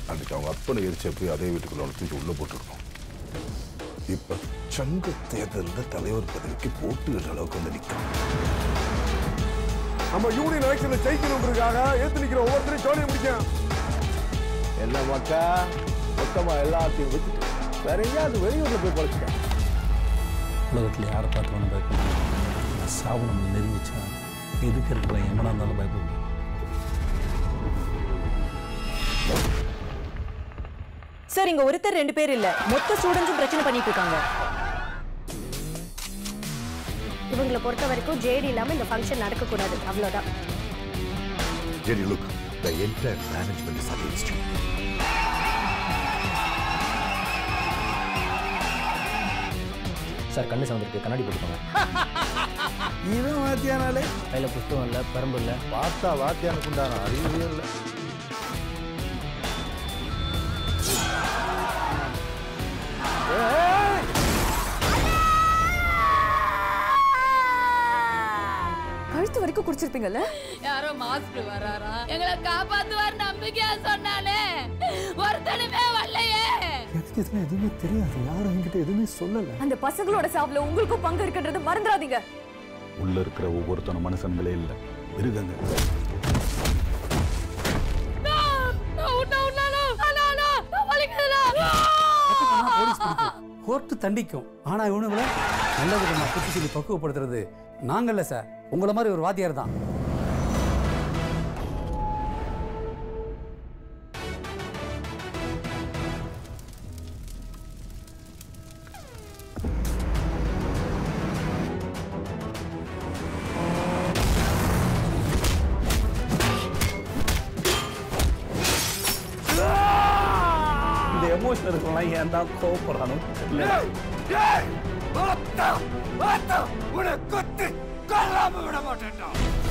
அன்னைக்கு அவங்க அப்பனை எரிச்ச போய் அதே வீட்டுக்குள்ள அவனை தூக்கி உள்ள போட்டுருக்கோம் இப்ப சங்க தேர்தலில் தலைவர் பதவிக்கு போட்டுகிற அளவுக்கு வந்து நிற்கும் நம்ம யூனியன் எலெக்ஷன்ல ஜெயிக்கணுங்கிறதுக்காக ஏத்து நிக்கிற ஒவ்வொருத்தரையும் ஜோலியை முடிக்கணும் என்ன மக்கா மொத்தமா எல்லாத்தையும் விட்டுட்டு வேற எங்கேயாவது வெளியூர்ல போய் பழச்சிட்டேன் உலகத்தில் யாரை பார்த்து வேணும் பயப்பட முடியும் சாவு நம்மளை நெருங்கிச்சா எதுக்கு இருக்கிற எவனாக இருந்தாலும் பயப்பட முடியும் சார் இங்க ஒருத்தர் ரெண்டு பேர் இல்ல மொத்த ஸ்டூடெண்ட்ஸும் பிரச்சனை பண்ணிட்டு இருக்காங்க இவங்களை பொறுத்த வரைக்கும் ஜேடி இல்லாம இந்த ஃபங்க்ஷன் நடக்கக்கூடாது அவ்வளவுதான் Jerry, look, the entire management is against you. Sir கண்ணு சவந்திருக்கு கண்ணாடி போட்டுக்கோங்க இவன் வாத்தியானாலே கையில் புஸ்தகம் இல்லை பரம்பு இல்லை பார்த்தா வாத்தியானுக்கு உண்டான அறிவே இல்லை கழுத்து வரைக்கும் குடிச்சிருப்பீங்கல்ல யாரோ மாஸ்டர் வராரா எங்களை காப்பாத்துவார் நம்பிக்கையா சொன்னாலே ஒருத்தனுமே வரலையே எனக்கு எதுவுமே எதுவுமே தெரியாது யாரும் என்கிட்ட எதுவுமே சொல்லலை அந்த பசங்களோட சாவுல உங்களுக்கும் பங்கு இருக்குன்றத மறந்துடாதீங்க உள்ள இருக்கிற ஒவ்வொருத்தன மனுஷங்களே இல்லை மிருகங்க கோர்ட்டு தண்டிக்கும் ஆனா இவனுங்களை நல்ல விதமா புத்தி சொல்லி பக்குவப்படுத்துறது நாங்கள்ல சார் உங்களை மாதிரி ஒரு வாத்தியார் தான் இந்த எமோஷன் இருக்கலாம் ஏன் தான் கோவப்படுறானு தெரியல உன்னை கொத்து கொல்லாம விட மாட்டேன்டா